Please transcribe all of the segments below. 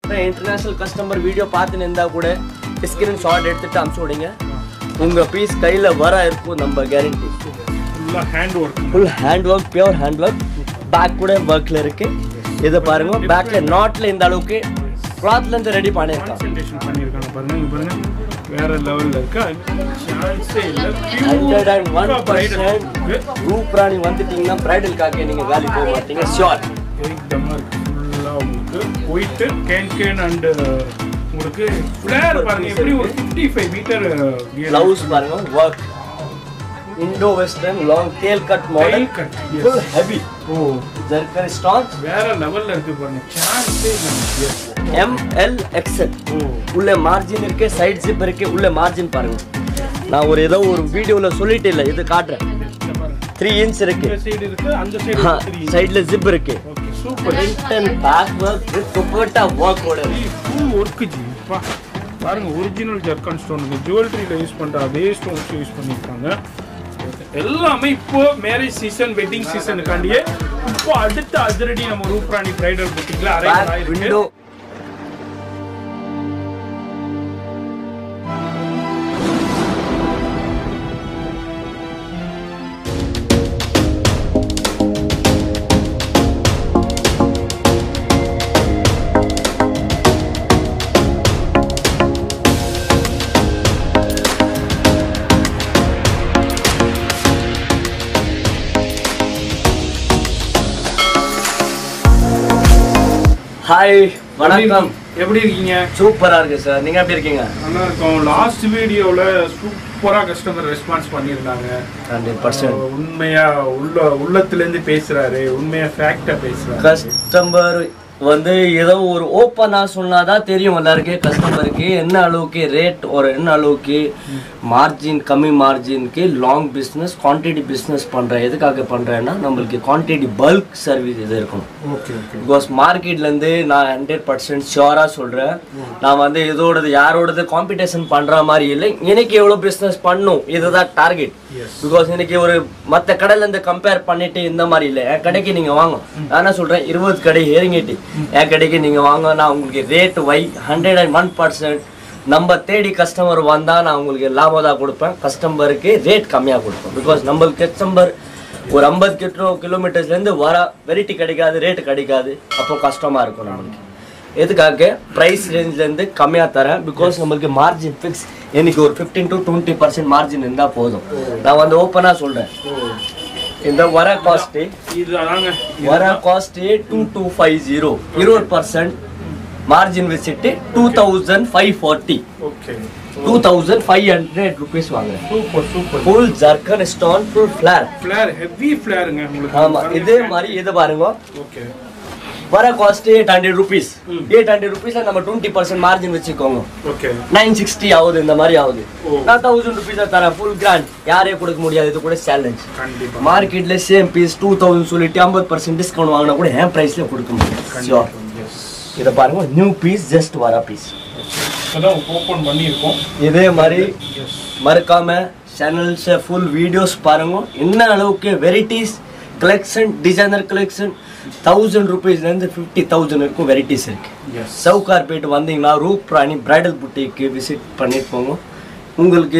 International customer video பார்த்துன்னு இருந்தா கூட ஸ்கிரீன் ஷாட் எடுத்துட்டு அனுப்பிச்சு விடுங்க உங்க பீஸ் கையில வர இருக்கும் நம்ம கேரண்டி ஃபுல்லாக hand work full hand work pure hand work back கூட ஒர்க்ல இருக்கு இதை பாருங்க பேக்ல நாட்ல இந்த அளவுக்கு கிளாத்ல இருந்து ரெடி பண்ணிருக்கான் கான்சன்ட்ரேஷன் பண்ணியிருக்காங்க பாருங்க இங்க பாருங்க வேற லெவல்ல இருக்கு சான்ஸே இல்லை hundred and one percent Rooprani வந்துட்டீங்கன்னா பிரைடலுக்காக நீங்க வேலைக்கு போக மாட்டீங்க ஷியோர் ஏக்தமா இருக்கு ஃபுல்லாக உங்களுக்கு ஒயிட்டு கேன் கேன் அண்ட் உங்களுக்கு ஃப்ளேர் பாருங்க எப்படி ஒரு ஃபிஃப்டி ஃபைவ் மீட்டர் பிளவுஸ் பாருங்க work Indo western long tail cut model cut, yes. Full heavy ஓ ஜர்கன் ஸ்டாக் வேற லெவல்ல இருக்கு பாருங்க சான்ஸே இல்லை எம் எல் எக்ஸ்எல் ஓ உள்ள மார்ஜின் இருக்கு சைடு ஜிப் இருக்கு உள்ள மார்ஜின் பாருங்க நான் ஒரு ஏதோ ஒரு வீடியோல சொல்லிட்டு இல்லை இது காட்டுறேன் இந்த பாருங்க த்ரீ இன்ச் இருக்கு இந்த சைடு இருக்கு அந்த சைடு சைடுல ஜிப் இருக்கு okay super front and back work with dupatta work ஓட ஃபுல் ஒர்க்கு ஜி பா பாருங்க ஒரிஜினல் ஜர்கான் ஸ்டோன் இந்த ஜுவல்லரியில் யூஸ் பண்ற அதே ஸ்டோன்ஸ் யூஸ் பண்ணியிருக்காங்க எல்லாமே இப்போ மேரேஜ் சீசன் வெட்டிங் சீசனுக்காண்டியே இப்போ அடுத்த அதிரடி நம்ம ரூப்ராணி பிரைடல் புட்டிக்ல அரைவல் பேக் ஆயிருக்கு விண்டோ ஹாய் வணக்கம் எப்படி இருக்கீங்க சூப்பரா இருக்கு சார் நீங்க எப்படி இருக்கீங்க நல்லா இருக்கும் லாஸ்ட் வீடியோல சூப்பரா கஸ்டமர் ரெஸ்பான்ஸ் பண்ணியிருந்தாங்க ஹண்ட்ரட் பர்சன்ட் உண்மையா உள்ள உள்ளத்துல இருந்து பேசுறாரு உண்மையா ஃபேக்டா பேசுறாரு கஸ்டமர் வந்து ஏதோ ஒரு ஓப்பனா சொன்னாதான் தெரியும் எல்லாருக்கும் கஸ்டமருக்கு என்ன அளவுக்கு ரேட் ஒரு என்ன அளவுக்கு மார்ஜின் கம்மி மார்ஜினுக்கு லாங் பிஸ்னஸ் குவான்டிட்டி பிஸ்னஸ் பண்றேன் எதுக்காக பண்றேன்னா நம்மளுக்கு குவான்டிட்டி பல்க் சர்வீஸ் இது இருக்கணும் ஓகே ஓகே பிகாஸ் மார்க்கெட்லேருந்து நான் ஹண்ட்ரட் பர்சன்ட் ஷியோராக சொல்கிறேன் நான் வந்து இதோடது யாரோடது காம்படிஷன் பண்ணுற மாதிரி இல்லை எனக்கு எவ்வளோ பிஸ்னஸ் பண்ணும் இதுதான் டார்கெட் Yes. பிகாஸ் இன்னைக்கு ஒரு மற்ற கடையிலேருந்து கம்பேர் பண்ணிட்டு இந்த மாதிரி இல்லை என் கடைக்கு நீங்கள் வாங்க நான் என்ன சொல்கிறேன் இருபது கடை இறங்கிட்டு என் கடைக்கு நீங்கள் வாங்க நான் உங்களுக்கு ரேட் வை ஹண்ட்ரட் அண்ட் ஒன் பர்சன்ட் நம்ம தேடி கஸ்டமர் வந்தால் நான் உங்களுக்கு லாபம் தான் கொடுப்பேன் கஸ்டமருக்கு ரேட் கம்மியாக கொடுப்பேன் பிகாஸ் நம்மளுக்கு கஸ்டமர் ஒரு ஐம்பது கிலோ கிலோமீட்டர்ஸ்லேருந்து வர வெரைட்டி கிடைக்காது ரேட்டு கிடைக்காது அப்போ கஷ்டமாக இருக்கும் நம்மளுக்கு எதுக்காக ப்ரைஸ் ரேஞ்ச்லேருந்து கம்மியாக தரேன் பிகாஸ் நம்மளுக்கு மார்ஜின் ஃபிக்ஸ் எனக்கு ஒரு fifteen to twenty percent margin இருந்தால் போதும் நான் வந்து ஓப்பனாக சொல்கிறேன் இந்த வர காஸ்ட்டு இது அதாங்க வர cost two two five zero இருபது பர்சன்ட் மார்ஜின் வச்சுட்டு two thousand five forty okay two thousand five hundred rupees வாங்குறேன் super super full zircon stone full flare flare heavy ஃபிளேருங்க உங்களுக்கு ஆமா இதே மாதிரி இது பாருங்க ஓகே வர cost eight hundred rupees eight hundred ருபீஸ்ல நம்ம டுவெண்ட்டி பர்சன்ட் மார்ஜின் வச்சுக்கோங்க ஓகே நைன் சிக்ஸ்டி ஆகுது இந்த மாதிரி ஆகுது ஓ. நான் தௌசண்ட் ருபீஸ் தரேன் ஃபுல் கிராண்ட் யாரே கொடுக்க முடியாது இது கூட சேலஞ்ச் கண்டிப்பா மார்க்கெட்ல சேம் பீஸ் டூ தௌசண்ட் சொல்லிட்டு ஐம்பது பர்சன்ட் டிஸ்கவுண்ட் வாங்கினா கூட என் பிரைஸ்ல கொடுக்க முடியும் Sure. எஸ் இதை பாருங்க நியூ பீஸ் ஜஸ்ட் வர பீஸ் இப்போதான் ஓப்பன் பண்ணியிருக்கோம் இதே மாதிரி எஸ் மறக்காம சேனல்ஸ் ஃபுல் வீடியோஸ் பாருங்க என்ன அளவுக்கு varieties collection designer collection thousand ருபீஸ்லேருந்து ஃபிஃப்டி தௌசண்ட் இருக்கும் வெரைட்டிஸ் இருக்கு எஸ் சவுகார்பேட் வந்தீங்கன்னா ரூப் பிராணி பிரைடல் புட்டிக்கு விசிட் பண்ணிட்டு போங்க உங்களுக்கு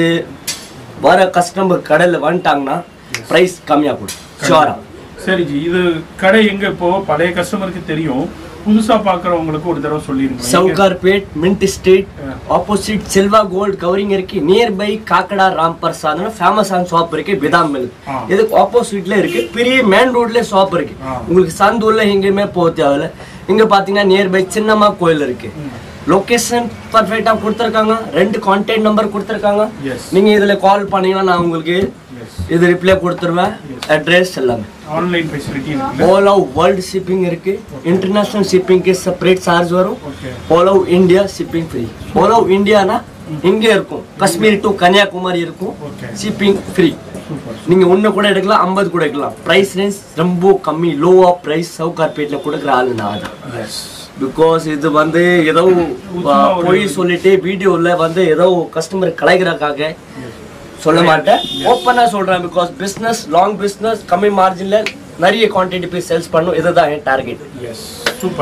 வர கஸ்டமர் கடையில் வந்துட்டாங்கன்னா ப்ரைஸ் கம்மியாக கொடுக்கும் ஷுவரா சரி ஜி இது கடை எங்க இப்போ பழைய கஸ்டமருக்கு தெரியும் புதுசா பாக்குறவங்களுக்கு ஒரு தடவை சொல்லிருங்க Sowcarpet mint street Yeah. Opposite Selva gold covering இருக்கு நியர் பை காக்கடா ராம் பிரசாத் ஃபேமஸான ஷாப் இருக்கு பிதாம் மில்க் Ah. இதுக்கு ஆப்போசிட்ல இருக்கு பெரிய மெயின் ரோட்ல ஷாப் இருக்கு Ah. உங்களுக்கு சந்தூர்ல எங்கேயுமே போக தேவையில்ல இங்க பாத்தீங்கன்னா நியர் பை சின்னம்மா கோயில் இருக்கு லொகேஷன் பர்ஃபெக்டா கொடுத்துருக்காங்க ரெண்டு கான்டாக்ட் நம்பர் கொடுத்துருக்காங்க Yes. நீங்க இதுல கால் பண்ணீங்கன்னா நான் உங்களுக்கு எஸ் இது ரிப்ளை கொடுத்துருவேன் அட்ரஸ் எல்லாமே ஆன்லைன் ஃபெசிலிட்டி இருக்குல்ல ஆல் அவுட் வேர்ல்டு ஷிப்பிங் இருக்கு இன்டர்நேஷனல் ஷிப்பிங்க்கு செப்பரேட் சார்ஜ் வரும் okay all out India shipping free all out இந்தியானா இங்கே இருக்கும் காஷ்மீர் டு கன்னியாகுமரி இருக்கும் Okay. ஷிப்பிங் ஃப்ரீ சூப்பர் நீங்க ஒண்ணு கூட எடுக்கலாம் ஐம்பது கூட எடுக்கலாம் பிரைஸ் ரேஞ்ச் ரொம்ப கம்மி லோவா பிரைஸ் சவுகார்பேட்ல கொடுக்குற ஆளு நான் தான் எஸ் பிகாஸ் இது வந்து ஏதோ சும்மா ஒரு- போய் சொல்லிட்டு வீடியோல வந்து ஏதோ கஸ்டமர் கலைக்கிறக்காக சொல்ல மாட்டேன் ஓப்பனா சொல்றேன் பிகாஸ் பிசினஸ் லாங் பிசினஸ் கம்மி மார்ஜின்ல நிறைய குவான்டிட்டி போய் சேல்ஸ் பண்ணும் இதுதான் என் டார்கெட் எஸ் சூப்பர்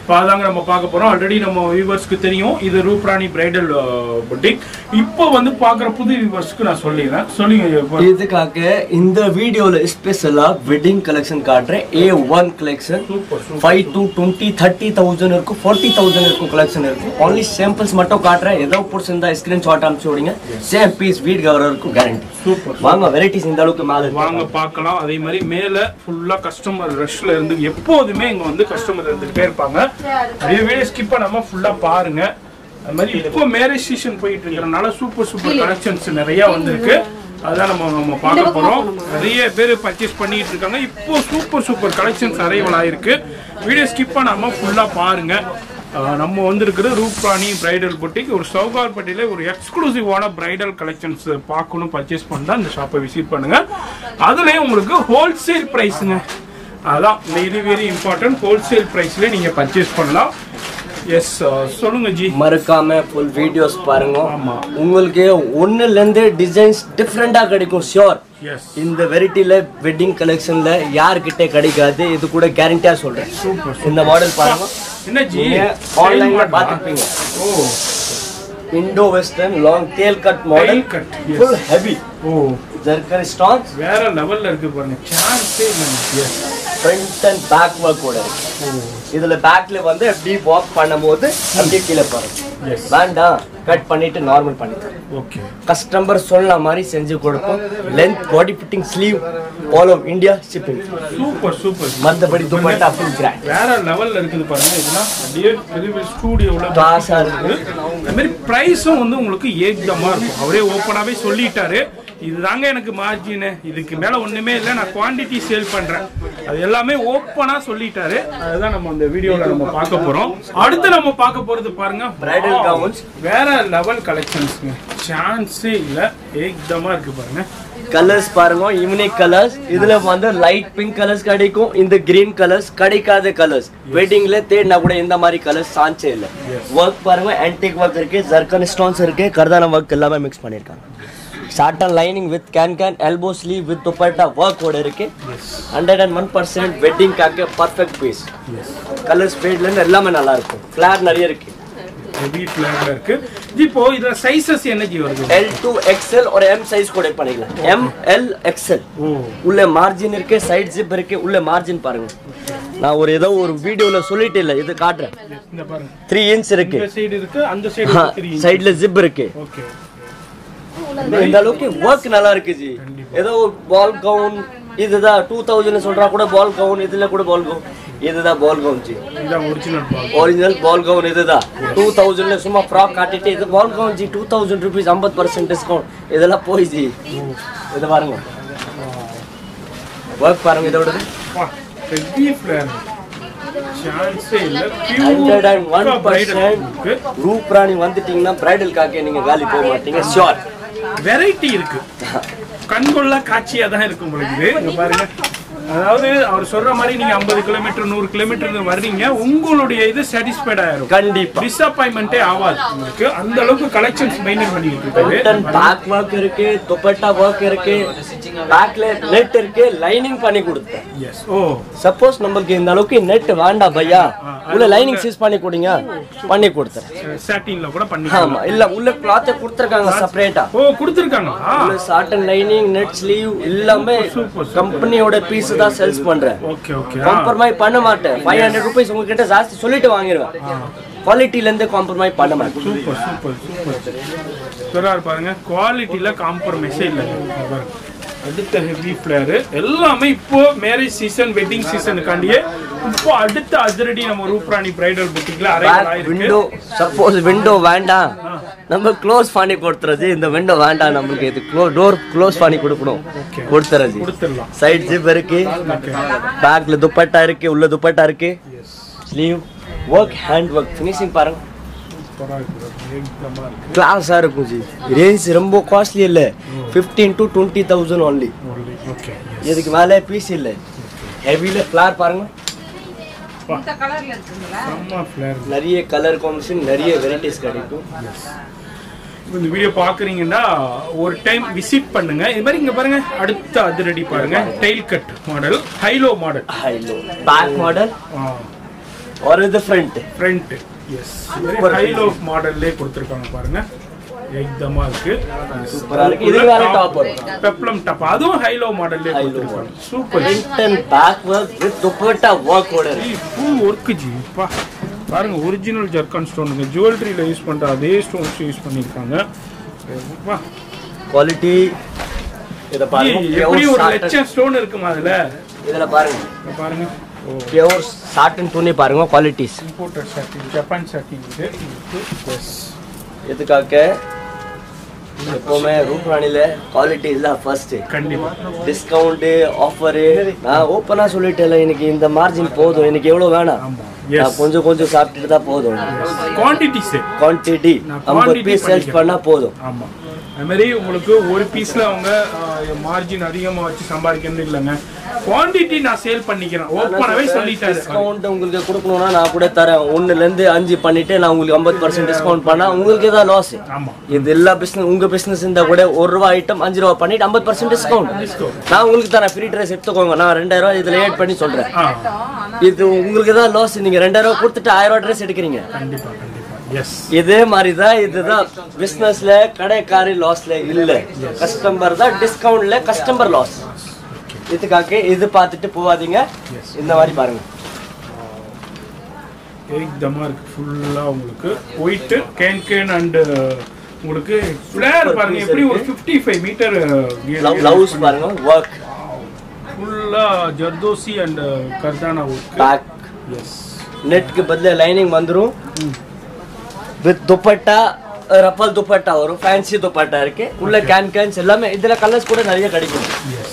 இப்போ அதாங்க நம்ம பார்க்க போறோம் ஆல்ரெடி நம்ம வியூவர்ஸ்க்கு தெரியும் இது ரூப்ராணி பிரைடல் புட்டிக் இப்போ வந்து பார்க்குற புது வியூவர்ஸ்க்கு நான் சொல்லிடுறேன் சொல்லுங்க இப்போ. இதுக்காக இந்த வீடியோல ஸ்பெஷலா வெட்டிங் கலெக்ஷன் காட்டுறேன் A one collection Super, super. Five to twenty thirty thousand இருக்கும் ஃபார்ட்டி தௌசண்ட் இருக்கும் கலெக்ஷன் இருக்கும் ஒன்லி சாம்பிள்ஸ் மட்டும் காட்டுறேன் ஏதோ பிடிச்சிருந்தா ஸ்கிரீன் ஷாட் அனுப்பிச்சு விடுங்க சேம் பீஸ் வீட் கவர் இருக்கும் கேரண்டி Super. வாங்க வெரைட்டிஸ் இந்த அளவுக்கு மேல இருக்கு. வாங்க பார்க்கலாம் அதே மாதிரி மேல ஃபுல்லா கஸ்டமர் ரஷ்ல இருந்து எப்போதுமே இங்க வந்து கஸ்டமர் இருந்துகிட்டே இருப்பாங்க அதே வீடியோ ஸ்கிப் பண்ணாம ஃபுல்லா பாருங்க அது மாதிரி இப்போ மேரேஜ் சீசன் போயிட்டு இருக்கிறனால சூப்பர் சூப்பர் கலெக்ஷன்ஸ் நிறைய வந்திருக்கு அதான் நம்ம நம்ம பார்க்க போறோம் நிறைய பேர் பர்ச்சேஸ் பண்ணிட்டு இருக்காங்க இப்போ சூப்பர் சூப்பர் கலெக்ஷன்ஸ் அரைவல் ஆயிருக்கு வீடியோ ஸ்கிப் பண்ணாம ஃபுல்லா பாருங்க ஆஹ் நம்ம வந்திருக்கிறது ரூப்ராணி பிரைடல் பொட்டிக் ஒரு சவுகார்பட்டியில ஒரு எக்ஸ்க்ளூசிவான பிரைடல் கலெக்ஷன்ஸ் பார்க்கணும் பர்ச்சேஸ் பண்ணா இந்த ஷாப்பை விசிட் பண்ணுங்க அதுலயும் உங்களுக்கு ஹோல்சேல் பிரைஸுங்க அதான் வெரி வெரி இம்பார்ட்டன்ட் ஹோல்சேல் பிரைஸ்ல நீங்க பர்ச்சேஸ் பண்ணலாம் எஸ் சொல்லுங்க ஜி மறக்காம ஃபுல் வீடியோஸ் பாருங்க ஆமா. உங்களுக்கு ஒண்ணுல இருந்து டிசைன்ஸ் டிஃப்ரெண்டா கிடைக்கும் ஷியோர் எஸ் இந்த வெரைட்டில வெட்டிங் கலெக்ஷன்ல யார்கிட்ட கிடைக்காது இது கூட கேரண்டியா சொல்றேன் சூப்பர் இந்த மாடல் பாருங்க என்ன ஜி நீங்க ஆன்லைன்ல பாத்துப்பீங்க ஓ Indo western long tail cut model Tail cut, yes. Full heavy ஓ ஜர்கன் ஸ்டாக்ஸ் வேற லெவல்ல இருக்கு பாருங்க சான்ஸே இல்லைங்க yes front and back work கூட இருக்கு இதுல பேக்ல வந்து அப்படி வாக் பண்ணும்போது அப்படியே கீழே பாருங்க எஸ் வேண்டாம் கட் பண்ணிட்டு நார்மல் பண்ணிக்கலாம் ஓகே கஸ்டமர் சொன்ன மாதிரி செஞ்சு கொடுப்போம் length body fitting sleeve all of India shipping super super மற்றபடி துப்பட்டா ஃபுல் கிராண்ட் வேற லெவல்ல இருக்குது பாருங்க இதெல்லாம் அப்படியே பெரிய பெரிய ஸ்டூடியோல கிளாஸா இருக்கு அது மாதிரி பிரைஸும் வந்து உங்களுக்கு ஏகதமா இருக்கும் அவரே ஓப்பனாவே சொல்லிட்டாரு இதுதாங்க எனக்கு மார்ஜின் இதுக்கு மேல ஒண்ணுமே இல்லை நான் குவாண்டிட்டி சேல் பண்றேன் அது எல்லாமே ஓப்பனா சொல்லிட்டாரு அதுதான் நம்ம இந்த வீடியோல நம்ம பார்க்க போறோம் அடுத்து நம்ம பார்க்க போறது பாருங்க Bridal Wow. gowns. வேற லெவல் கலெக்ஷன்ஸ்ங்க சான்ஸே இல்ல ஏகதமா இருக்கு பாருங்க கலர்ஸ் பாருங்க யூனிக் கலர்ஸ் இதுல வந்து லைட் பிங்க் கலர்ஸ் கிடைக்கும் இந்த கிரீன் கலர்ஸ் கிடைக்காத கலர்ஸ் வெட்டிங்ல தேடினா கூட இந்த மாதிரி கலர்ஸ் சான்ஸே இல்ல ஒர்க் பாருங்க ஆன்டிக் ஒர்க் இருக்கு ஜர்கன் ஸ்டோன்ஸ் இருக்கு கர்தானா ஒர்க் எல்லாமே மிக்ஸ் பண்ணிருக்காங்க satin lining with can can elbow sleeve with dupatta work ஓட இருக்கு ஹண்ட்ரட் அண்ட் ஒன் பர்சன்ட் வெட்டிங்காக பர்ஃபெக்ட் பீஸ் கலர்ஸ் ஸ்பேட்ல இருந்து எல்லாமே நல்லா இருக்கும் ஃபிளார் நிறைய இருக்கு ஹெவி ஃபிளாக்ல இருக்கு ஜி, இப்போ இதுல சைசஸ் என்ன ஜி வருது எல் டூ எக்ஸ்எல் ஒரு எம் சைஸ் கூட பண்ணிக்கலாம் எம் எல் எக்ஸ்எல் ஓ உள்ள மார்ஜின் இருக்கு சைடு ஜிப் இருக்கு உள்ள மார்ஜின் பாருங்க நான் ஒரு ஏதோ ஒரு வீடியோல சொல்லிட்டு இல்ல இது காட்டுறேன் இந்த பாருங்க த்ரீ இன்ச் இருக்கு இந்த சைடு இருக்கு அந்த சைடு சைடுல ஜிப் இருக்கு ஓகே இந்த அளவுக்கு ஒர்க் நல்லா இருக்கு ஜி ஏதோ பால் கவுன் இதுதான் டூ தௌசண்ட் சொல்றா கூட பால் கவுன் இதுல கூட பால் கவுன் இதுதான் பால் கவுன் ஜி இதான் original ball original ball gown இதுதான் டூ தௌசண்ட்ல சும்மா ஃப்ராக் காட்டிட்டு இது பால் கவுன் ஜி டூ தௌசண்ட் ருபீஸ் ஐம்பது பர்சன்ட் டிஸ்கவுண்ட் இதெல்லாம் போய் ஜி இது பாருங்க ஒர்க் பாருங்க இதோட வா ஹெவி ஃபிளேர் சான்ஸே இல்ல hundred and one pure bridal percent Roop Rani வந்துட்டீங்கன்னா பிரைடலுக்காக நீங்க காலி போக மாட்டீங்க ஷியோர் வெரைட்டி இருக்கு கண்கொள்ளா காட்சியா தான் இருக்கும் உங்களுக்கு இது. இங்க பாருங்க அதாவது அவர் சொல்ற மாதிரி நீங்க 50 கிலோமீட்டர் நூறு கிலோமீட்டர் வர்றீங்க உங்களுடைய இது சாட்டிஸ்ஃபைட் ஆயிரும் கண்டிப்பா டிசப்பாயின்மெண்டே ஆகாது உங்களுக்கு அந்த அளவுக்கு கலெக்ஷன்ஸ் மெயின்டைன் பண்ணிட்டு இருக்காரு ரிட்டன் பேக் ஒர்க் இருக்கு துப்பட்டா ஒர்க் இருக்கு பேக்ல நெட் இருக்கு லைனிங் பண்ணி கொடுத்தேன் எஸ் ஓ சப்போஸ் நம்மளுக்கு இந்த அளவுக்கு நெட் வேண்டாம் பையா உள்ள லைனிங் சீஸ் பண்ணி கொடுங்க பண்ணி கொடுத்தேன் சாட்டின்ல கூட பண்ணி ஆமா இல்ல உள்ள கிளாத் கொடுத்துருக்காங்க செப்பரேட்டா ஓ கொடுத்துருக்காங்க உள்ள சாட்டன் லைனிங் நெட் ஸ்லீவ் எல்லாமே கம்பெனியோட பீஸ் தான் சேல்ஸ் பண்றேன் ஓகே ஓகே காம்ப்ரமைஸ் பண்ண மாட்டேன் ஃபைவ் ஹண்ட்ரட் ருபீஸ் உங்ககிட்ட ஜாஸ்தி சொல்லிட்டு வாங்கிடுவேன் குவாலிட்டில இருந்து காம்ப்ரமைஸ் பண்ண மாட்டேன் சூப்பர் சூப்பர் சூப்பர் சொல்றாரு பாருங்க குவாலிட்டியில காம்ப்ரமைஸே இல்லை இங்க பாருங்க அடுத்த ஹெவி ஃபிளேர் எல்லாமே இப்போ மேரேஜ் சீசன் வெட்டிங் சீசனுக்காண்டியே இப்போ அடுத்த அதிரடி நம்ம ரூப்ராணி பிரைடல் புட்டிக்ல அரைவல் ஆயிருக்கு விண்டோ சப்போஸ் விண்டோ வேண்டாம் நம்ம க்ளோஸ் பண்ணி கொடுத்துறது இந்த விண்டோ வேண்டாம் நம்மளுக்கு இது க்ளோ டோர் க்ளோஸ் பண்ணி கொடுக்கணும் கொடுத்துறது கொடுத்துடலாம் சைடு ஜிப் இருக்கு பேக்ல துப்பட்டா இருக்கு உள்ள துப்பட்டா இருக்கு sleeve work hand work finishing பாருங்க கிளாஸா இருக்கும் ஜி ரேஞ்ச் ரொம்ப காஸ்ட்லி இல்ல 15 to twenty thousand only okay இதுக்கு மேலே பீஸ் இல்ல ஹெவில ஃபிளார் பாருங்க செம்ம ஃபிளேர் நிறைய கலர் காம்பினேஷன் நிறைய வெரைட்டிஸ் கிடைக்கும் இந்த வீடியோ பாக்குறீங்கன்னா ஒரு டைம் விசிட் பண்ணுங்க இது மாதிரி இங்க பாருங்க அடுத்த அதிரடி பாருங்க tail cut model high low model high low back model ஒரு இது ஃப்ரண்ட் ஃப்ரண்ட் எஸ் ஹைலோ மாடல்லே கொடுத்துருக்காங்க பாருங்க எக்தமா இருக்கு சூப்பரா இருக்கு இது வேற டாப் வரும் பெப்ளம் டாப் அதுவும் ஹைலோ மாடல்லே கொடுத்துருக்காங்க super front and back work with dupatta work ஓட இருக்கு ஃபுல் ஒர்க்கு ஜி பா பாருங்க ஒரிஜினல் ஜர்கான் ஸ்டோனுங்க ஜுவல்லரியில் யூஸ் பண்ணுற அதே ஸ்டோன்ஸ் யூஸ் பண்ணியிருக்காங்க பா குவாலிட்டி இத பாருங்க எப்படி pure ஒரு satin. லட்சம் ஸ்டோன் இருக்குமா அதுல இதுல பாருங்க இங்க பாருங்க ஓ பியூர் சாட்டன் துணி பாருங்க குவாலிட்டிஸ் இம்போர்ட்டட் ஷாட்டிங் ஜப்பான் ஷாட்டிங் இது எஸ் இதுக்காக எப்பவுமே ரூப் ராணில குவாலிட்டி இல்ல ஃபர்ஸ்ட் கண்டிப்பா டிஸ்கவுண்ட் ஆஃபரு நான் ஓப்பனா சொல்லிட்டேன்ல எனக்கு இந்த மார்ஜின் போதும் எனக்கு எவ்வளவு வேணாம் ஆமா நான் எஸ் கொஞ்சம் கொஞ்சம் சாப்பிட்டுட்டு தான் போதும் குவான்டிட்டிஸ் குவான்டிட்டி நான் ஐம்பது quantity பீஸ் சேல்ஸ் பண்ணிக்கிறேன். பண்ணா போதும் ஆமா அது மாதிரி உங்களுக்கு ஒரு பீஸ்ல அவங்க மார்ஜின் அதிகமா வச்சு சம்பாதிக்கணும் இல்லைங்க குவாண்டிட்டி நான் சேல் பண்ணிக்கிறேன் ஓப்பனாவே சொல்லிட்டாரு டிஸ்கவுண்ட் உங்களுக்கு கொடுக்கணும்னா நான் கூட தரேன் ஒண்ணுல இருந்து அஞ்சு பண்ணிட்டு நான் உங்களுக்கு ஐம்பது பர்சன்ட் டிஸ்கவுண்ட் பண்ணா உங்களுக்கு தான் லாஸ் ஆமா இது எல்லா பிசினஸ் உங்க பிசினஸ் இருந்தா கூட ஒரு ரூபா ஐட்டம் அஞ்சு ரூபா பண்ணிட்டு ஐம்பது பர்சன்ட் டிஸ்கவுண்ட் Discount. நான் உங்களுக்கு தரேன் ஃப்ரீ ட்ரெஸ் எடுத்துக்கோங்க நான் ரெண்டாயிரம் ரூபாய் இதுல ஏட் பண்ணி சொல்றேன் ஆ இது உங்களுக்கு தான் லாஸ் நீங்க ரெண்டாயிரம் ரூபாய் கொடுத்துட்டு ஆயிரம் ரூபாய் ட்ரெஸ் எடுக்கிறீங்க கண்டிப்பா கண்டிப்பா எஸ் இதே மாதிரி தான் இதுதான் பிசினஸ்ல கடைக்காரி லாஸ்ல இல்ல கஸ்டமர் தான் டிஸ்கவுண்ட்ல கஸ்டமர் லாஸ் இதுக்காக இது பார்த்துட்டு போவாதீங்க இந்த மாதிரி பாருங்க ஏக்தமா இருக்கு ஃபுல்லா உங்களுக்கு ஒயிட் கேன் கேன் அண்ட் உங்களுக்கு ஃபிளேர் பாருங்க எப்படி ஒரு 55 ஃபைவ் மீட்டர் பிளவுஸ் பாருங்க ஒர்க் ஃபுல்லா zardosi and kardana work back yes நெட்க்கு பதிலா லைனிங் வந்துரும் வித் துப்பட்டா ரப்பல் துப்பட்டா வரும் ஃபேன்சி துப்பட்டா இருக்கு உள்ள கேன் கேன்ஸ் எல்லாமே இதுல கலர்ஸ் கூட நிறைய கிடைக்கும்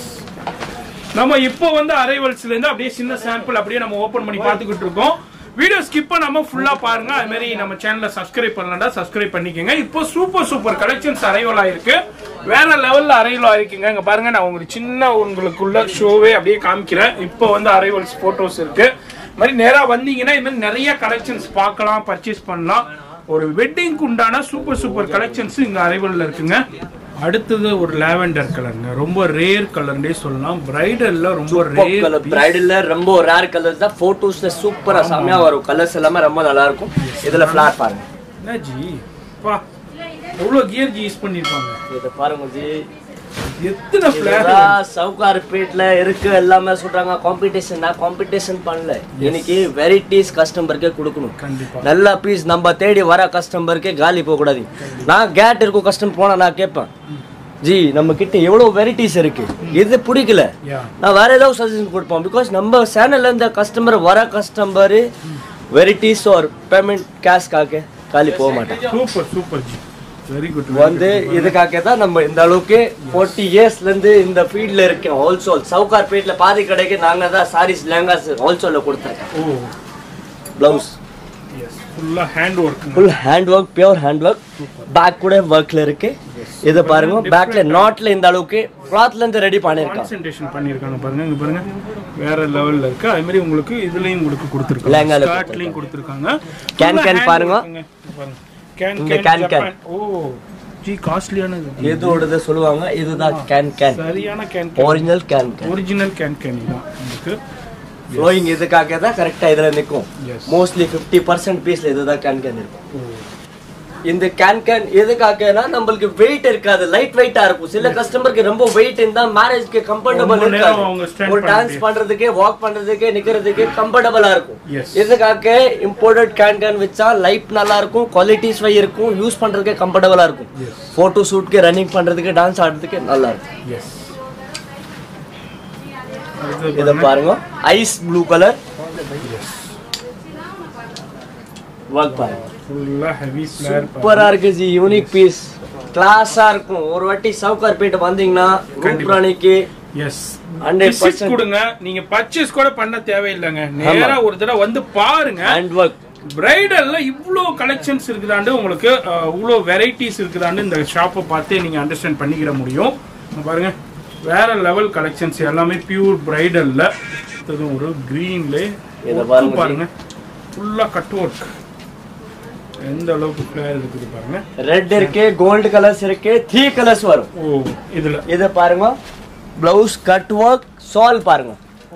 நம்ம இப்போ வந்து அரைவல்ஸ்ல இருந்து அப்படியே சின்ன சாம்பிள் அப்படியே நம்ம ஓபன் பண்ணி பார்த்துக்கிட்டு இருக்கோம் வீடியோ ஸ்கிப் பண்ணாம ஃபுல்லா பாருங்க அது மாதிரி நம்ம சேனலை சப்ஸ்கிரைப் பண்ணலடா சப்ஸ்கிரைப் பண்ணிக்கோங்க இப்போ சூப்பர் சூப்பர் கலெக்ஷன்ஸ் அரைவல் ஆயிருக்கு வேற லெவல்ல அரைவல் ஆயிருக்குங்க இங்க பாருங்க நான் உங்களுக்கு சின்ன உங்களுக்குள்ள ஷோவே அப்படியே காமிக்கிறேன் இப்போ வந்து அரைவல்ஸ் போட்டோஸ் இருக்கு இது மாதிரி நேரா வந்தீங்கன்னா இது மாதிரி நிறைய கலெக்ஷன்ஸ் பார்க்கலாம் பர்ச்சேஸ் பண்ணலாம் ஒரு வெட்டிங்க்கு உண்டான சூப்பர் சூப்பர் கலெக்ஷன்ஸ் இங்க அரைவல்ல இருக்குங்க அடுத்தது ஒரு லாவெண்டர் கலருங்க ரொம்ப ரேர் கலர்னே சொல்லலாம் பிரைடல்ல ரொம்ப ரேர் கலர் பிரைடல்ல ரொம்ப ரேர் கலர்ஸ் தான் போட்டோஸ்ல சூப்பரா செமையா வரும் கலர்ஸ் எல்லாமே ரொம்ப நல்லா இருக்கும் இதுல ஃபிளார் பாருங்க என்ன ஜி பா எவ்வளவு கியர் ஜி யூஸ் பண்ணிருப்பாங்க இத பாருங்க ஜி எத்தனை பிளார் இதுதான் சவுகார்பேட்ல இருக்கு எல்லாமே சொல்றாங்க காம்படிஷன் நான் காம்படிஷன் பண்ணல இன்னைக்கு வெரைட்டிஸ் கஸ்டமருக்கு கொடுக்கணும் கண்டிப்பா நல்ல பீஸ் நம்ம தேடி வர கஸ்டமருக்கு காலி போக கூடாது நான் கேட் இருக்கும் கஸ்டமர் போனா நான் கேட்பேன் ஜி நம்ம கிட்ட எவ்வளவு வெரைட்டிஸ் இருக்கு இது பிடிக்கல யா நான் வேற ஏதாவது சஜஷன் கொடுப்போம் பிகாஸ் நம்ம சேனல்ல இந்த கஸ்டமர் வர கஸ்டமர் வெரைட்டிஸ் ஒரு பேமெண்ட் கேஷ்காக காலி போக மாட்டேன் சூப்பர் சூப்பர் ஜி வெரி குட் வந்து இதுக்காக தான் நம்ம இந்த அளவுக்கு ஃபோர்ட்டி இயர்ஸ்ல இருந்து இந்த ஃபீல்ட்ல இருக்கேன் ஹோல்சோல் சவுகார்பேட்ல பாதி கடைக்கு நாங்க தான் சாரீஸ் லெஹங்காஸ் ஹோல்சோல்ல கொடுத்தேன் ஓ பிளவுஸ் எஸ் ஃபுல்லா hand work full hand work pure hand work back கூட ஒர்க்ல இருக்கு இது பாருங்க பேக்ல நாட்ல இந்த அளவுக்கு கிளாத்ல இருந்து ரெடி பண்ணிருக்கான் கான்சென்ட்ரேஷன் பண்ணிருக்காங்க பாருங்க இங்க பாருங்க வேற லெவல்ல இருக்கு அதே மாதிரி உங்களுக்கு இதுலயும் உங்களுக்கு கொடுத்துருக்காங்க லெஹங்கால ஸ்கர்ட்லயும் கொடுத்துருக்காங்க Can Full can hand பாருங்க. work ங்க. பாருங்க கேன் இந்த கேன் can can. ஜப்பான் ஓ ஜி காஸ்ட்லியானது எதோடது சொல்லுவாங்க இதுதான் கேன் கேன் சரியான can original can can original can can தான் உங்களுக்கு ஃப்ளோயிங் இதுக்காக தான் கரெக்டா இதுல நிக்கும் Yes. மோஸ்ட்லி ஃபிஃப்டி பர்சன்ட் பீஸ்ல இதுதான் கேன் கேன் இருக்கும் இந்த கேன் கேன் எதுக்காகனா நம்மளுக்கு வெயிட் இருக்காது லைட் வெயிட்டா இருக்கும் சில கஸ்டமருக்கு ரொம்ப வெயிட் இருந்தா மேரேஜ்க்கு கம்ஃபர்டபுள் ரொம்ப நேரம் இருக்காது அவங்க stand ஒரு டான்ஸ் பண்ணிட்டு. பண்றதுக்கு வாக் பண்றதுக்கு நிக்கிறதுக்கு கம்ஃபர்டபுளா இருக்கும் Yes. இதுக்காக இம்போர்ட்டட் கேன் கேன் வச்சா லைட் நல்லா இருக்கும் குவாலிட்டிஸ் வை இருக்கும் யூஸ் பண்றதுக்கு கம்ஃபர்டபுளா இருக்கும் Yes. போட்டோ ஷூட்க்கு ரன்னிங் பண்றதுக்கு டான்ஸ் ஆடுறதுக்கு நல்லா இருக்கும் எஸ் இத பாருங்க ஐஸ் ப்ளூ கலர் ஒர்க் பாருங்க ஃபுல்லா ஹெவி ஃபிளேர் சூப்பரா இருக்கு ஜி யூனிக் பீஸ் கிளாஸா இருக்கும் ஒரு வாட்டி சவுகார்பேட் வந்தீங்கன்னா ரூப்ராணிக்கு எஸ் 100% விசிட் கொடுங்க நீங்க பர்ச்சேஸ் கூட பண்ண தேவையில்லைங்க நேரா ஒரு தடவை வந்து பாருங்க ஹேண்ட் ஒர்க் பிரைடல்ல இவ்ளோ கலெக்ஷன்ஸ் இருக்குதாண்டு உங்களுக்கு அஹ், இவ்ளோ வெரைட்டிஸ் இருக்குதாண்டு இந்த ஷாப்பை பார்த்தே நீங்க அண்டர்ஸ்டாண்ட் பண்ணிக்கிற முடியும் இங்க பாருங்க வேற லெவல் கலெக்ஷன்ஸ் எல்லாமே பியூர் பிரைடல்ல இது ஒரு கிரீன்ல இத பாருங்க ஜி. பாருங்க ஃபுல்லா கட் ஒர்க் எந்த அளவுக்கு ஃபிளேர் இருக்குது பாருங்க ரெட் இருக்கு கோல்டு கலர்ஸ் இருக்கு த்ரீ கலர்ஸ் வரும் ஓ இதுல இத பாருங்க பிளவுஸ் கட் ஒர்க் சால் பாருங்க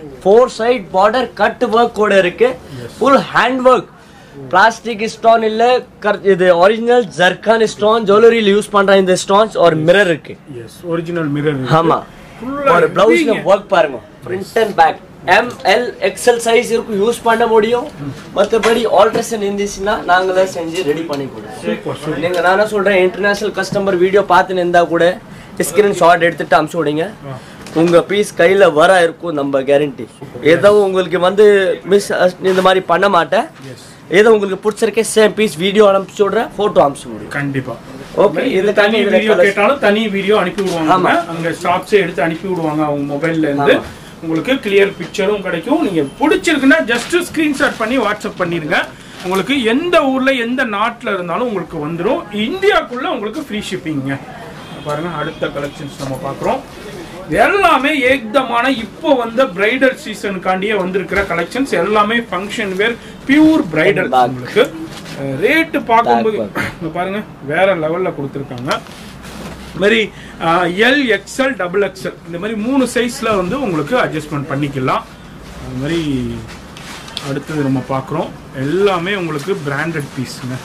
four side border cut work கூட இருக்கு full hand work plastic stone இல்ல கர்- இது ஒரிஜினல் ஜர்கான் ஸ்டோன் ஜுவல்லரியில் யூஸ் பண்ற இந்த ஸ்டோன்ஸ் ஒரு மிரர் இருக்கு எஸ் ஒரிஜினல் மிரர் ஆமா ஒரு பிளவுஸ்ல ஒர்க் பாருங்க front and back M L XL size இருக்கும் யூஸ் பண்ண முடியும் மற்றபடி ஆல்ட்ரேஷன் இருந்துச்சுன்னா நாங்களே செஞ்சு ரெடி பண்ணி கொடுப்போம் சூப்பர் சூப்பர் நீங்க நானே சொல்றேன் இன்டர்நேஷனல் கஸ்டமர் வீடியோ பார்த்துன்னு இருந்தா கூட ஸ்கிரீன் ஷாட் எடுத்துட்டு அனுப்பிச்சு விடுங்க உங்க பீஸ் கையில வர இருக்கும் நம்ம கேரண்டி ஏதோ உங்களுக்கு வந்து மிஸ் இந்த மாதிரி பண்ண மாட்டேன் ஏதோ உங்களுக்கு பிடிச்சிருக்கே சேம் பீஸ் வீடியோ அனுப்பிச்சு விடுறேன் போட்டோ அனுப்பிச்சு விடுறேன் கண்டிப்பா ஓகே இது இது தனி இதுல வீடியோ colours- கேட்டாலும் தனி வீடியோ அனுப்பி விடுவாங்க ஆமா. அங்க ஸ்டாப்ஸே எடுத்து அனுப்பி விடுவாங்க அவங்க மொபைல்ல இருந்து உங்களுக்கு கிளியர் பிக்சரும் கிடைக்கும் நீங்க பிடிச்சிருக்குன்னா ஜஸ்ட் ஸ்கிரீன்ஷாட் பண்ணி வாட்ஸ்அப் பண்ணிருங்க உங்களுக்கு எந்த ஊர்ல எந்த நாட்டுல இருந்தாலும் உங்களுக்கு வந்துடும் இந்தியாக்குள்ள உங்களுக்கு ஃப்ரீ ஷிப்பிங்க பாருங்க அடுத்த கலெக்ஷன்ஸ் நம்ம பார்க்குறோம் எல்லாமே ஏக்தமான இப்போ வந்த பிரைடல் சீசனுக்காண்டியே வந்திருக்கிற கலெக்ஷன்ஸ் எல்லாமே function wear pure bridal Back. உங்களுக்கு ரேட்டு பார்க்கும்போது Back இங்க பாருங்க வேற லெவல்ல கொடுத்துருக்காங்க மாதிரி எல் எக்ஸ்எல் டபுள் எக்ஸ்எல் இந்த மாதிரி மூணு சைஸ்ல வந்து உங்களுக்கு அட்ஜஸ்ட்மெண்ட் பண்ணிக்கலாம் அது மாதிரி அடுத்தது நம்ம பார்க்குறோம் எல்லாமே உங்களுக்கு பிராண்டட் பீஸுங்க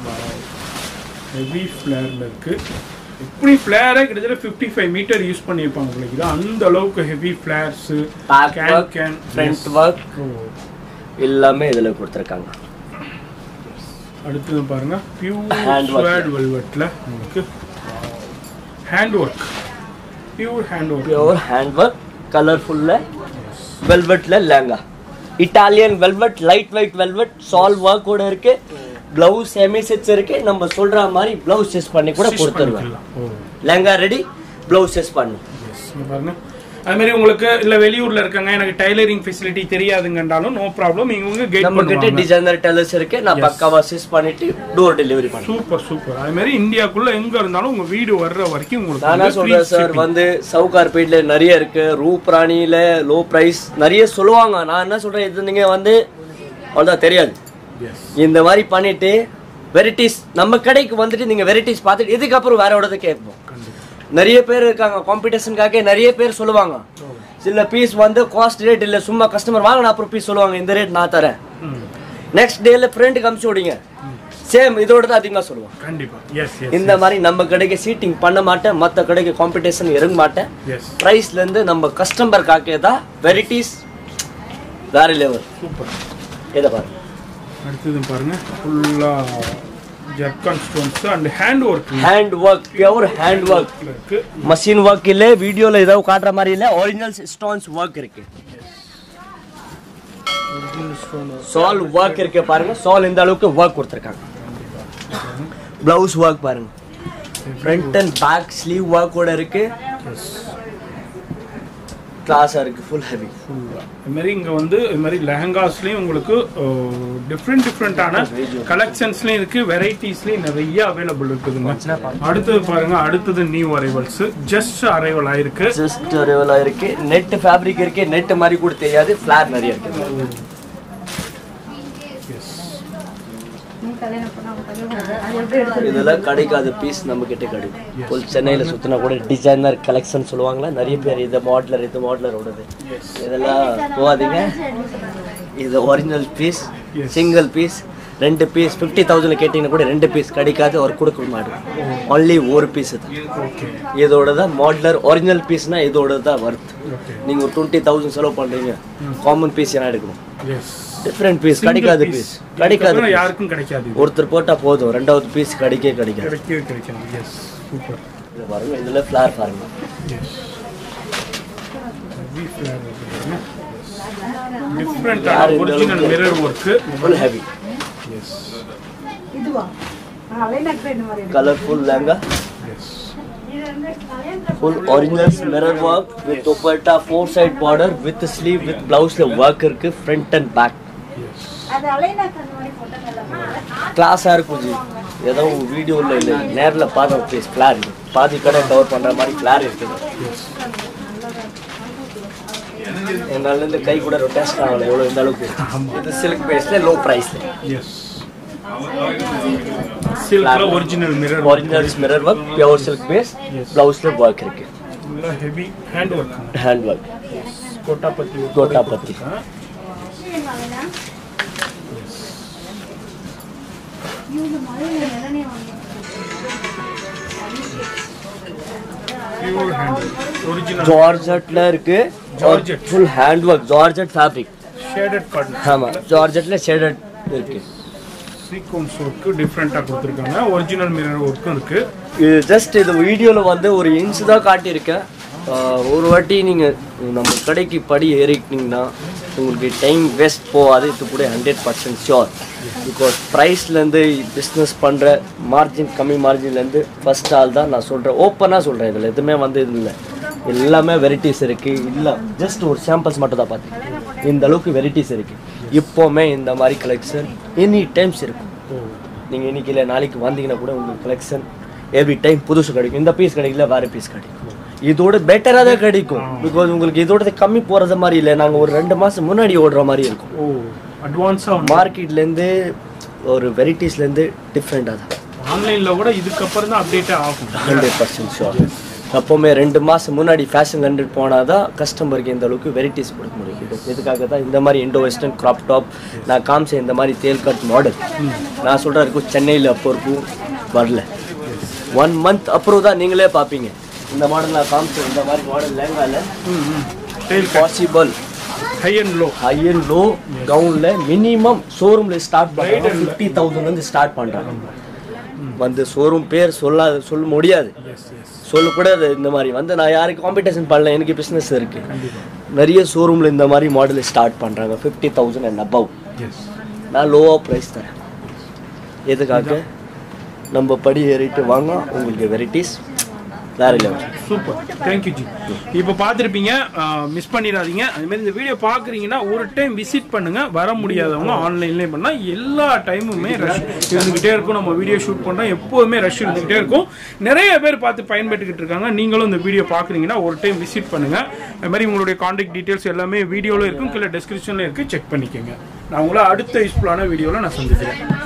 ஹெவி ஃப்ளேரில் இருக்கு இப்படி ஃப்ளேரே கிட்டத்தட்ட ஃபிஃப்டி ஃபைவ் மீட்டர் யூஸ் பண்ணியிருப்பாங்க உங்களுக்கு இது அந்த அளவுக்கு ஹெவி ஃப்ளேர்ஸு back can work can front work எல்லாமே இதுல கொடுத்துருக்காங்க அடுத்தது பாருங்க Hand பியூர் work. ஸ்வேட் வெல்வெட்ல உங்களுக்கு hand work pure hand work pure hand work கலர்ஃபுல்ல வெல்வெட்ல lehenga Italian velvet light weight velvet சால் ஒர்க் கூட இருக்கு பிளவுஸ் செமி செட்ஸ் இருக்கு நம்ம சொல்ற மாதிரி பிளவுஸ் ஸ்டிச் பண்ணி கூட கொடுத்துருவேன் ஓ லேங்கா ரெடி பிளவுஸ் ஸ்டிச் பண்ணு எஸ் இங்க பாருங்க அது மாதிரி உங்களுக்கு இல்ல வெளியூர்ல இருக்காங்க எனக்கு டைலரிங் ஃபெசிலிட்டி தெரியாதுங்கன்றாலும் நோ ப்ராப்ளம் இவங்க கைட் நம்ம கிட்ட பண்ணுவாங்க டிசைனர் டெலர்ஸ் இருக்கு நான் பக்காவா ஸ்டிச் பண்ணிட்டு டோர் டெலிவரி பண்ணுவேன் சூப்பர் சூப்பர் அது மாதிரி இந்தியாக்குள்ள எங்க இருந்தாலும் உங்க வீடு வர்ற வரைக்கும் உங்களுக்கு நானா வந்து free சொல்றேன் சார் shipping. வந்து சவுகார்பேட்ல நிறைய இருக்கு ரூப் ராணியில லோ பிரைஸ் நிறைய சொல்லுவாங்க நான் என்ன சொல்றேன் இது நீங்க வந்து அவ்வளோதான் தெரியாது Yes. இந்த மாதிரி பண்ணிட்டு வெரைட்டிஸ் நம்ம கடைக்கு வந்துட்டு நீங்க வெரைட்டிஸ் பார்த்துட்டு இதுக்கப்புறம் வேற இடத்த கேட்போம் கண்டிப்பா. நிறைய பேர் இருக்காங்க காம்படிஷனுக்காக நிறைய பேர் சொல்லுவாங்க சில பீஸ் வந்து காஸ்ட் ரேட் இல்ல சும்மா கஸ்டமர் வாங்கின அப்புறம் பீஸ் சொல்லுவாங்க இந்த ரேட் நான் தரேன் ம். நெக்ஸ்ட் டேல ஃப்ரெண்டுக்கு அமுச்சு விடுங்க சேம் இதோட தான் அதிகமாக சொல்லுவாங்க கண்டிப்பா எஸ் எஸ் இந்த மாதிரி நம்ம கடைக்கு சீட்டிங் பண்ண மாட்டேன் மற்ற கடைக்கு காம்படிஷன் இறங்க மாட்டேன் எஸ் ப்ரைஸ்ல இருந்து நம்ம கஸ்டமர் காக்கே தான் வெரைட்டிஸ் வேற லெவல் சூப்பர் இதை பாருங்க அடுத்தது பாருங்க ஃபுல்லா zircon stones and hand work hand work pure hand work இருக்கு மஷின் ஒர்க் இல்ல வீடியோல ஏதாவது காட்டுற மாதிரி இல்ல ஒரிஜினல் ஸ்டோன்ஸ் ஒர்க் இருக்கு ஒரிஜினல் ஸ்டோன் சால் ஒர்க் இருக்கு பாருங்க சால் இந்த அளவுக்கு ஒர்க் கொடுத்துருக்காங்க பிளவுஸ் ஒர்க் பாருங்க front and back sleeve work கூட இருக்கு எஸ் கிளாஸா இருக்கு ஃபுல் ஹெவி இது மாதிரி இங்க வந்து இது மாதிரி லெஹங்காஸ்லயும் உங்களுக்கு டிஃப்ரெண்ட் டிஃப்ரெண்டான கலெக்ஷன்ஸ்லயும் இருக்கு வெரைட்டிஸ்லயும் நிறைய அவைலபிள் இருக்குதுங்க அடுத்தது பாருங்க அடுத்தது நியூ அரைவல்ஸ் ஜஸ்ட் அரைவல் ஆயிருக்கு ஜஸ்ட் அரைவலா இருக்கு நெட் ஃபேப்ரிக் இருக்கு நெட் மாதிரி கூட தெரியாது ஃபிளார் நிறைய இருக்கு எஸ் இதெல்லாம் கிடைக்காத பீஸ் நம்ம கிட்ட கிடைக்கும் ஃபுல் சென்னையில சுத்தினா கூட டிசைனர் கலெக்ஷன் சொல்லுவாங்களா நிறைய பேர் இது மாடலர் இது மாடலர் ஓடுது இதெல்லாம் போகாதீங்க இது original piece Yes. Single piece ரெண்டு பீஸ் ஃபிஃப்டி தௌசண்ட் கேட்டிங்கன்னா கூட ரெண்டு பீஸ் கிடைக்காது அவர் கொடுக்க மாட்டோம் ஒன்லி ஒரு பீஸ் தான் ஓகே இதோட தான் மாடலர் ஒரிஜினல் பீஸ்னா இதோட தான் ஒர்த் ஓகே நீங்க ஒரு டுவெண்ட்டி தௌசண்ட் செலவு பண்றீங்க காமன் பீஸ் என்ன எடுக்கணும் எஸ் டிஃப்ரெண்ட் பீஸ் கிடைக்காத பீஸ் கிடைக்காது piece. யாருக்கும் கிடைக்காது இது. ஒருத்தர் போட்டா போதும் ரெண்டாவது பீஸ் கிடைக்கவே கிடைக்காது கிடைக்கவே கிடைக்காது எஸ் சூப்பர் இது பாருங்க இதுல ஃபிளார் பாருங்க எஸ் டிஃப்ரெண்டான original mirror work full heavy yes இதுவா அலைநக்ரேன் மாதிரி colourful lehenga yes full original mirror work with dupatta four side border with sleeve with பிளவுஸ்ல ஒர்க் இருக்கு ஃப்ரண்ட் அண்ட் பேக் எஸ் அது அலைநக்ரேன் மாதிரி போட்டோங்கல்ல கிளாஸா இருக்கும் ஜி ஏதோ வீடியோல இல்ல நேர்ல பார்த்தோம் ப்ளீஸ் ஃபிளார் பாதி கடை கவர் பண்ற மாதிரி ஃபிளார் இருக்குது எஸ் என்னால இருந்து கை கூட ரொட்டேஷன் ஆகல எவ்வளவு இந்த அளவுக்கு இது சில்க் பேஸ்ல லோ பிரைஸ்ல எஸ் சில்க்ல original mirror original mirror work pure silk base பிளவுஸ்ல ஒர்க் இருக்கு ஃபுல்லா heavy hand work hand work கோட்டாப்பத்தி கோட்டாபத்தி இவங்க மழையில நிலனே வாங்க பியூர் ஹேண்ட் ஒரிஜினல் ஜார்ஜெட்ல இருக்கு Georgette. Full hand work georgette fabric shaded கார்டன் ஆமா ஜார்ஜெட்ல ஷேடட் இருக்கு சீக்வன்ஸ் ஒர்க்கு டிஃப்ரெண்ட்டாக கொடுத்துருக்காங்க ஒரிஜினல் மிரர் ஒர்க்கும் இருக்கு இது ஜஸ்ட் இது வீடியோவில் வந்து ஒரு இன்ச் தான் காட்டியிருக்கேன் ஆஹ் ஒரு வாட்டி நீங்கள் நம்ம கடைக்கு படி ஏறிக்கிட்டீங்கன்னா உங்களுக்கு டைம் வேஸ்ட் போகாது இது கூட ஹண்ட்ரட் பர்சன்ட் ஷியோர் பிகாஸ் ப்ரைஸ்லேருந்து பிஸ்னஸ் பண்ணுற மார்ஜின் கம்மி மார்ஜின்லேருந்து ஃபஸ்ட் ஆள் தான் நான் சொல்கிறேன் ஓப்பனாக சொல்கிறேன் இதில் எதுவுமே வந்து இது இல்லை எல்லாமே வெரைட்டிஸ் இருக்குது இல்லை ஜஸ்ட் ஒரு சாம்பிள்ஸ் மட்டும் தான் பார்த்தேன் இந்த அளவுக்கு வெரைட்டிஸ் இருக்குது இப்போவுமே இந்த மாதிரி கலெக்ஷன் எனி டைம்ஸ் இருக்கும் நீங்கள் இன்னைக்கு இல்லை நாளைக்கு வந்தீங்கன்னா கூட உங்களுக்கு கலெக்ஷன் எவ்ரி டைம் புதுசு கிடைக்கும் இந்த பீஸ் கிடைக்கல வேறு பீஸ் கிடைக்கும் இதோட பெட்டராக தான் கிடைக்கும் பிகாஸ் உங்களுக்கு இதோட கம்மி போகிறது மாதிரி இல்லை நாங்கள் ஒரு ரெண்டு மாதம் முன்னாடி ஓடுற மாதிரி இருக்கும் ஓ அட்வான்ஸாக வந்து மார்க்கெட்லேருந்து ஒரு வெரைட்டிஸ்லேருந்து டிஃப்ரெண்ட்டாக தான் ஆன்லைனில் கூட இதுக்கப்புறம் தான் அப்டேட்டே ஆகும் ஹண்ட்ரட் பர்சன்ட் ஷோர் அப்போவுமே ரெண்டு மாதம் முன்னாடி ஃபேஷன் கண்டுட்டு போனால் தான் கஸ்டமருக்கு இந்த அளவுக்கு வெரைட்டிஸ் கொடுக்க முடியும் Because இதுக்காக தான் இந்த மாதிரி இண்டோ வெஸ்டர்ன் க்ராப் டாப் நான் காமிச்சேன் இந்த மாதிரி தேல் கட் மாடல் நான் சொல்கிறேன் இருக்கும் சென்னையில் அப்போ இருக்கும் வரல ஒன் மந்த் அப்புறம் தான் நீங்களே பார்ப்பீங்க இந்த மாடல் நான் காமிச்சேன் இந்த மாதிரி மாடல் லேங்கால possible high and low high and low கவுனில் மினிமம் ஷோரூமில் ஸ்டார்ட் பண்ணுறாங்க ஃபிஃப்டி தௌசண்ட்லேருந்து ஸ்டார்ட் பண்ணுறாங்க வந்து ஷோரூம் பேர் சொல்லாது சொல்ல முடியாது எஸ் எஸ் சொல்லக்கூடாது இந்த மாதிரி வந்து நான் யாருக்கு காம்படிஷன் பண்ணல எனக்கு பிஸ்னஸ் இருக்கு நிறைய ஷோரூமில் இந்த மாதிரி மாடல் ஸ்டார்ட் பண்ணுறாங்க fifty thousand and above yes நான் லோவாக ப்ரைஸ் தரேன் எதுக்காக நம்ம படி ஏறிட்டு வாங்க உங்களுக்கு வெரைட்டிஸ் வேற லெவல் சூப்பர் தேங்க்யூ ஜி இப்போ பார்த்துருப்பீங்க மிஸ் பண்ணிடாதீங்க அது மாதிரி இந்த வீடியோ பார்க்குறீங்கன்னா ஒரு டைம் விசிட் பண்ணுங்க வர முடியாதவங்க ஆன்லைன்லேயே பண்ணால் எல்லா டைமுமே ரஷ் இருந்துகிட்டே இருக்கும் நம்ம வீடியோ ஷூட் பண்ணுறோம் எப்போதுமே ரஷ் இருந்துகிட்டே இருக்கும் நிறைய பேர் பார்த்து பயன்பட்டுக்கிட்டு இருக்காங்க நீங்களும் இந்த வீடியோ பார்க்குறீங்கன்னா ஒரு டைம் விசிட் பண்ணுங்க அது மாதிரி உங்களுடைய காண்டாக்ட் டீட்டெயில்ஸ் எல்லாமே வீடியோவில் இருக்கும் கீழே டெஸ்கிரிப்ஷனில் இருக்குது செக் பண்ணிக்கோங்க நான் உங்களை அடுத்த யூஸ்ஃபுல்லான வீடியோவில் நான் சந்திக்கிறேன்